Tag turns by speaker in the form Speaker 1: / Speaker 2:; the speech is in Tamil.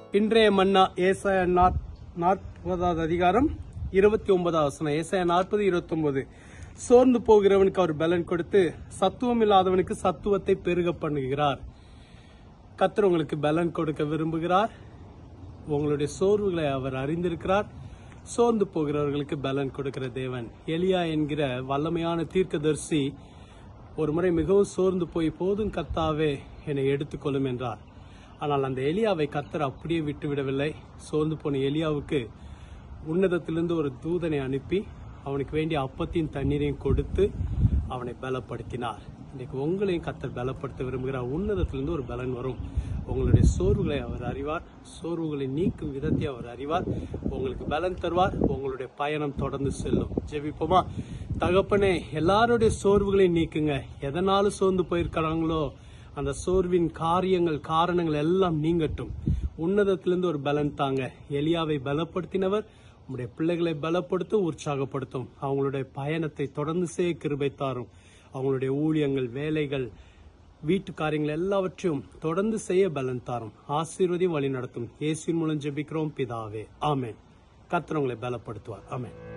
Speaker 1: இன்றைய மன்னா ஏசாய நாற்- நாற்பதாவது அதிகாரம் இருபத்தி ஒன்பதாவது வசனம் ஏசாய நாற்பது இருபத்தி ஒன்பது சோர்ந்து போகிறவனுக்கு அவர் பலன் கொடுத்து சத்துவம் இல்லாதவனுக்கு சத்துவத்தை பெருக பண்ணுகிறார் கர்த்தர் உங்களுக்கு பலன் கொடுக்க விரும்புகிறார் உங்களுடைய சோர்வுகளை அவர் அறிந்திருக்கிறார் சோர்ந்து போகிறவர்களுக்கு பலன் கொடுக்கிற தேவன் எலியா என்கிற வல்லமையான தீர்க்கதரிசி ஒரு முறை மிகவும் சோர்ந்து போய் போதும் கர்த்தாவே என்னை எடுத்துக்கொள்ளும் என்றார் ஆனால் அந்த எலியாவை கர்த்தர் அப்படியே விட்டு விடவில்லை சோர்ந்து போன எலியாவுக்கு உன்னதத்திலிருந்து ஒரு தூதனை அனுப்பி அவனுக்கு வேண்டிய அப்பத்தையும் தண்ணீரையும் கொடுத்து அவனை பலப்படுத்தினார் இன்னைக்கு உங்களையும் கர்த்தர் பலப்படுத்த விரும்புகிறார் உன்னதத்திலிருந்து ஒரு பலன் வரும் உங்களுடைய சோர்வுகளை அவர் அறிவார் சோர்வுகளை நீக்கும் விதத்தை அவர் அறிவார் உங்களுக்கு பலன் தருவார் உங்களுடைய பயணம் தொடர்ந்து செல்லும் ஜெபிப்போமா தகப்பனே எல்லாருடைய சோர்வுகளையும் நீக்குங்க எதனாலும் சோர்ந்து போயிருக்கிறாங்களோ அந்த சோர்வின் காரியங்கள் காரணங்கள் எல்லாம் நீங்கட்டும் உன்னதத்திலிருந்து ஒரு பலன் தாங்க எலியாவை பலப்படுத்தினவர் உங்களுடைய பிள்ளைகளை பலப்படுத்தும் உற்சாகப்படுத்தும் அவங்களுடைய பயணத்தை தொடர்ந்து செய்ய கிருபை தாரும் அவங்களுடைய ஊழியங்கள் வேலைகள் வீட்டு காரியங்கள் எல்லாவற்றையும் தொடர்ந்து செய்ய பலன் தாரும் ஆசீர்வதியும் வழி நடத்தும் இயேசுவின் மூலம் ஜெபிக்கிறோம் பிதாவே ஆமென் கர்த்தர் உங்களை பலப்படுத்துவார் ஆமென்